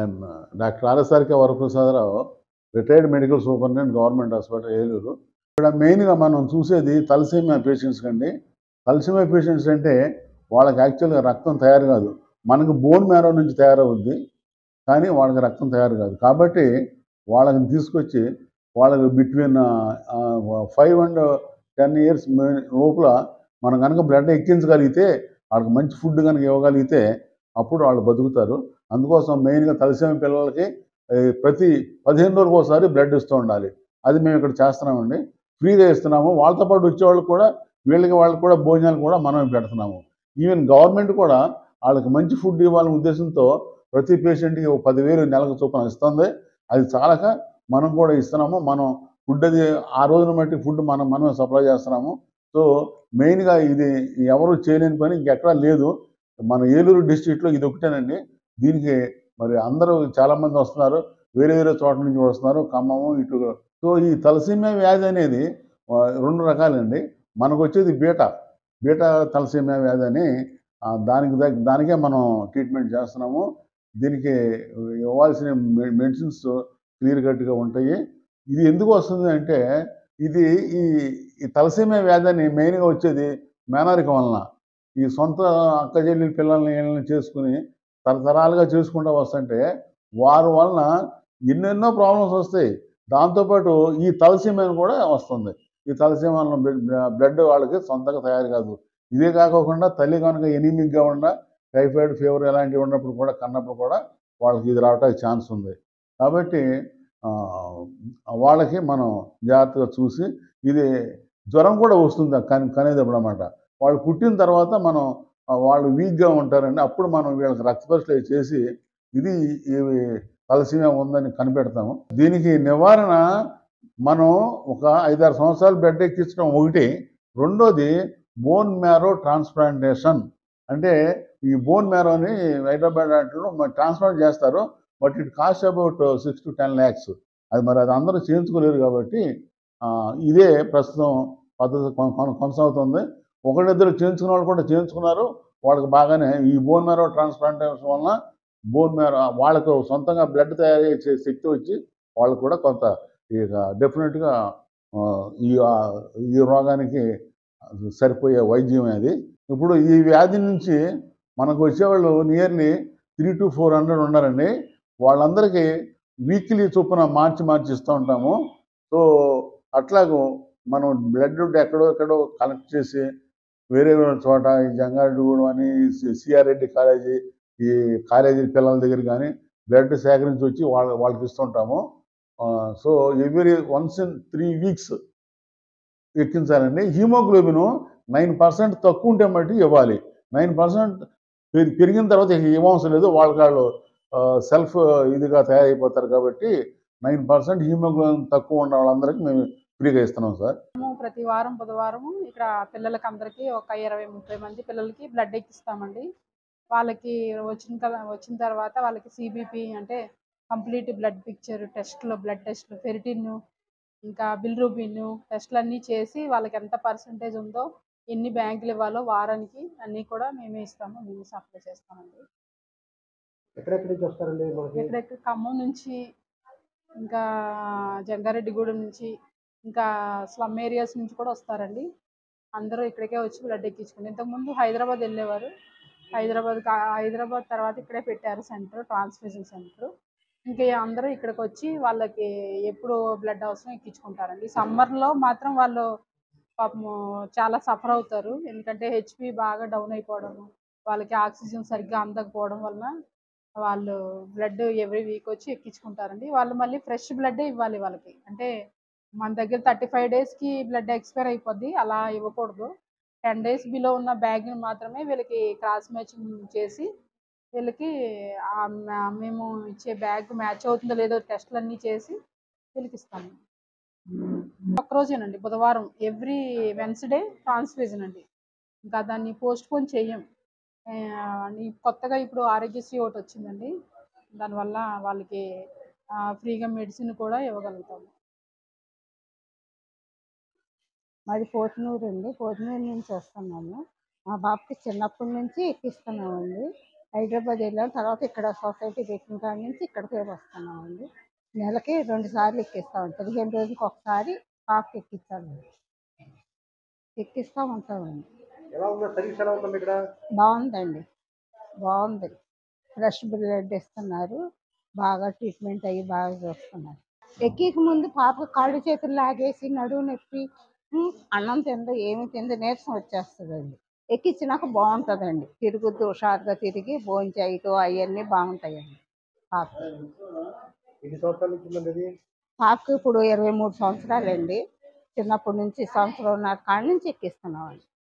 నేను doctor RSRK Varaprasadarao retired medical superintendent government hospital Eluru ఇక్కడ మెయిన్గా మనం చూసేది తలసీమియా పేషెంట్స్ కండి తలసీమియా పేషెంట్స్ అంటే వాళ్ళకి యాక్చువల్గా రక్తం తయారు కాదు మనకు బోన్ మ్యారో నుంచి తయారవుద్ది కానీ వాళ్ళకి రక్తం తయారు కాదు కాబట్టి వాళ్ళని తీసుకొచ్చి వాళ్ళకి between five and ten years లోపల మనం కనుక బ్లడ్ ఎక్కించగలిగితే వాళ్ళకి మంచి ఫుడ్ కనుక ఇవ్వగలిగితే అప్పుడు వాళ్ళు బతుకుతారు అందుకోసం మెయిన్గా తలసేమి పిల్లలకి ఏ, ప్రతి పదిహేను రోజులకు ఒకసారి బ్లడ్ ఇస్తూ ఉండాలి అది మేము ఇక్కడ చేస్తున్నామండి ఫ్రీగా ఇస్తున్నాము వాళ్ళతో పాటు వచ్చేవాళ్ళు కూడా వీళ్ళకి వాళ్ళకి కూడా భోజనాలు కూడా మనమే పెడుతున్నాము ఈవెన్ గవర్నమెంట్ కూడా వాళ్ళకి మంచి ఫుడ్ ఇవ్వాలనే ఉద్దేశంతో ప్రతి పేషెంట్కి ఒక పదివేలు నెలకు చొప్పున ఇస్తుంది అది చాలక మనం కూడా ఇస్తున్నాము మనం ఫుడ్ అది ఆ రోజున బట్టి ఫుడ్ మనం మనమే సప్లై చేస్తున్నాము సో మెయిన్గా ఇది ఎవరు చేయలేని పని ఇంకెక్కడా లేదు మన ఏలూరు డిస్ట్రిక్ట్లో ఇది ఒకటేనండి దీనికి మరి అందరూ చాలామంది వస్తున్నారు వేరే వేరే చోట్ల నుంచి వస్తున్నారు ఖమ్మము ఇటు సో ఈ తలసీమియా వ్యాధి అనేది ఆ, రెండు రకాలండి మనకు వచ్చేది బీటా బీటా తలసీమియా వ్యాధి అని ఆ, దానికి దగ్- దానికే మనం ట్రీట్మెంట్ చేస్తున్నాము దీనికి ఇవ్వాల్సిన మె- మెడిసిన్స్ క్లియర్ కట్గా ఉంటాయి ఇది ఎందుకు వస్తుంది అంటే ఇది ఈ ఈ తలసీమియా వ్యాధి అని మెయిన్గా వచ్చేది మేనరికం వలన ఈ సొంత అక్క చెల్లెలు పిల్లల్ని వీళ్ళని చేసుకుని తరతరాలుగా చేసుకుంటూ వస్తుంటే వారి వలన ఎన్నెన్నో ప్రాబ్లమ్స్ వస్తాయి దాంతోపాటు ఈ తలసీమైన కూడా వస్తుంది ఈ తలసీమ వలన బ్లడ్ బ్లడ్ వాళ్ళకి సొంతంగా తయారు కాదు ఇదే కాకుండా తల్లి కనుక ఎనీమిక్గా ఉండ టైఫాయిడ్ ఫీవర్ ఇలాంటివి ఉన్నప్పుడు కూడా కన్నప్పుడు కూడా వాళ్ళకి ఇది రావడానికి ఛాన్స్ ఉంది కాబట్టి ఆ, వాళ్ళకి మనం జాగ్రత్తగా చూసి ఇది జ్వరం కూడా వస్తుంది కని కనేటప్పుడు అన్నమాట వాళ్ళు పుట్టిన తర్వాత మనం ఆ, వాళ్ళు వీక్గా ఉంటారండి అప్పుడు మనం వీళ్ళకి రక్త పరీక్షలు చేసి ఇది ఇవి తలసీమియా ఉందని కనిపెడతాము దీనికి నివారణ మనం ఒక ఐదారు సంవత్సరాలు బెడ్ ఎక్కించడం ఒకటి రెండోది బోన్ మ్యారో ట్రాన్స్ప్లాంటేషన్ అంటే ఈ బోన్ మ్యారోని హైదరాబాద్ దాంట్లో ట్రాన్స్ప్లాంట్ చేస్తారు but it cost about six to ten lakhs అది మరి అది అందరూ చేయించుకోలేరు కాబట్టి ఆ, ఇదే ప్రస్తుతం పద్ధతి కొన- కొన- కొనసాగుతుంది ఒకరిద్దరు చేయించుకున్న వాళ్ళు కూడా చేయించుకున్నారు వాళ్ళకి బాగానే ఈ బోన్ మ్యారో ట్రాన్స్ప్లాంటేషన్ వలన బోన్ మ్యారో వాళ్ళకు సొంతంగా బ్లడ్ తయారు చేసే శక్తి వచ్చి వాళ్ళకు కూడా కొంత ఇక డెఫినెట్గా ఈ ఆ, ఈ రోగానికి సరిపోయే వైద్యం అది ఇప్పుడు ఈ వ్యాధి నుంచి మనకు వచ్చేవాళ్ళు nearly three to four hundred ఉన్నారండి వాళ్ళందరికీ వీక్లీ చొప్పున మార్చి మార్చి ఇస్తూ ఉంటాము సో అట్లాగూ మనం బ్లడ్ ఎక్కడో ఎక్కడో కలెక్ట్ చేసి వేరే వేరే చోట ఈ జంగారెడ్డిగూడెం అని సిఆర్ రెడ్డి కాలేజీ ఈ కాలేజీ పిల్లల దగ్గర కానీ బ్లడ్ సేకరించి వచ్చి వాళ్ళ వాళ్ళకి ఇస్తుంటాము so every once in three weeks ఎక్కించాలండి హీమోగ్లోబిన్ నైన్ పర్సెంట్ తక్కువ ఉంటే మట్టి ఇవ్వాలి నైన్ పర్సెంట్ పెరిగిన తర్వాత ఇక ఇవ్వవసరం లేదు వాళ్ళ వాళ్ళు సెల్ఫ్ ఇదిగా తయారైపోతారు కాబట్టి నైన్ పర్సెంట్ హీమోగ్లోబిన్ తక్కువ ఉన్న వాళ్ళందరికీ మేము ఫ్రీగా ఇస్తున్నాం సార్ మేము ప్రతి వారం బుధవారం ఇక్కడ పిల్లలకి అందరికీ ఒక ఇరవై ముప్పై మంది పిల్లలకి బ్లడ్ ఎక్కిస్తామండి వాళ్ళకి వచ్చిన కదా వచ్చిన తర్వాత వాళ్ళకి సిబిపి అంటే కంప్లీట్ బ్లడ్ పిక్చర్ టెస్ట్లు బ్లడ్ టెస్ట్లు ఫెరిటిన్ ఇంకా బిల్రూబిన్ టెస్ట్లు అన్నీ చేసి వాళ్ళకి ఎంత పర్సంటేజ్ ఉందో ఎన్ని బ్యాంకులు ఇవ్వాలో వారానికి అన్నీ కూడా మేమే ఇస్తాము మేము సప్లై చేస్తామండి ఎక్కడెక్కడి నుంచి వస్తారండి మనకి ఎక్కడెక్కడ ఖమ్మం నుంచి ఇంకా జంగారెడ్డిగూడెం నుంచి ఇంకా స్లమ్ ఏరియాస్ నుంచి కూడా వస్తారండి అందరూ ఇక్కడికే వచ్చి బ్లడ్ ఎక్కించుకుంటారు ఇంతకుముందు హైదరాబాద్ వెళ్ళేవారు హైదరాబాద్ కా- హైదరాబాద్ తర్వాత ఇక్కడే పెట్టారు సెంటర్ ట్రాన్స్ఫ్యూజన్ సెంటర్ ఇంకా అందరూ ఇక్కడికి వచ్చి వాళ్ళకి ఎప్పుడు బ్లడ్ అవసరం ఎక్కించుకుంటారండి సమ్మర్లో మాత్రం వాళ్ళు పాపం చాలా సఫర్ అవుతారు ఎందుకంటే హెచ్పి బాగా డౌన్ అయిపోవడము వాళ్ళకి ఆక్సిజన్ సరిగ్గా అందకపోవడం వలన వాళ్ళు బ్లడ్ ఎవ్రీ వీక్ వచ్చి ఎక్కించుకుంటారండి వాళ్ళు మళ్ళీ ఫ్రెష్ బ్లడ్ ఇవ్వాలి వాళ్ళకి అంటే మన దగ్గర థర్టీ ఫైవ్ డేస్కి బ్లడ్ ఎక్స్పైర్ అయిపోద్ది అలా ఇవ్వకూడదు టెన్ డేస్ బిలో ఉన్న బ్యాగ్ని మాత్రమే వీళ్ళకి క్రాస్ మ్యాచింగ్ చేసి వీళ్ళకి ఆ మ- మేము ఇచ్చే బ్యాగ్ మ్యాచ్ అవుతుందో లేదో టెస్ట్లు అన్నీ చేసి వీళ్ళకి ఇస్తాము ఒక్కరోజేనండి బుధవారం ఎవ్రీ వెన్స్డే ట్రాన్స్ఫ్యూజన్ అండి ఇంకా దాన్ని పోస్ట్ పోన్ చెయ్యం ఆ, ఈ కొత్తగా ఇప్పుడు ఆరోగ్యశ్రీ ఒకటి వచ్చిందండి దానివల్ల వాళ్ళకి ఫ్రీగా మెడిసిన్ కూడా ఇవ్వగలుగుతాము మాది పోతునూరు అండి పోతునూరు నుంచి వస్తున్నాము మా బాబుకి చిన్నప్పటి నుంచి ఎక్కిస్తున్నామండి హైదరాబాద్ వెళ్ళాం తర్వాత ఇక్కడ సొసైటీ పెట్టిన కాడి నుంచి ఇక్కడికే వస్తున్నామండి నెలకి రెండు సార్లు ఎక్కిస్తాం పదిహేను రోజులకి ఒకసారి పాపకి ఎక్కించాలి ఎక్కిస్తూ ఉంటామండి ఎలా ఉందా సర్వీస్ ఎలా ఉందండి ఇక్కడ బాగుందండి బాగుంది ఫ్రెష్ బ్లడ్ ఇస్తున్నారు బాగా ట్రీట్మెంట్ అయ్యి బాగా చూస్తున్నారు ఎక్కిక ముందు పాప కాళ్ళు చేతులు లాగేసి నడువు నొప్పి ఉమ్, అన్నం తిందో ఏమి తిందో నీరసం వచ్చేస్తుందండి ఎక్కించినాక బాగుంటుందండి తిరుగుద్దు హుషారుగా తిరిగి భోజనం చేయటం అవన్నీ బాగుంటాయండి పాప ఎన్ని సంవత్సరాల నుంచి ఉందండి ఇది పాపకు ఇప్పుడు ఇరవై మూడు సంవత్సరాలండి చిన్నప్పటి నుంచి సంవత్సరంన్నర కాడి నుంచి ఎక్కిస్తున్నామండి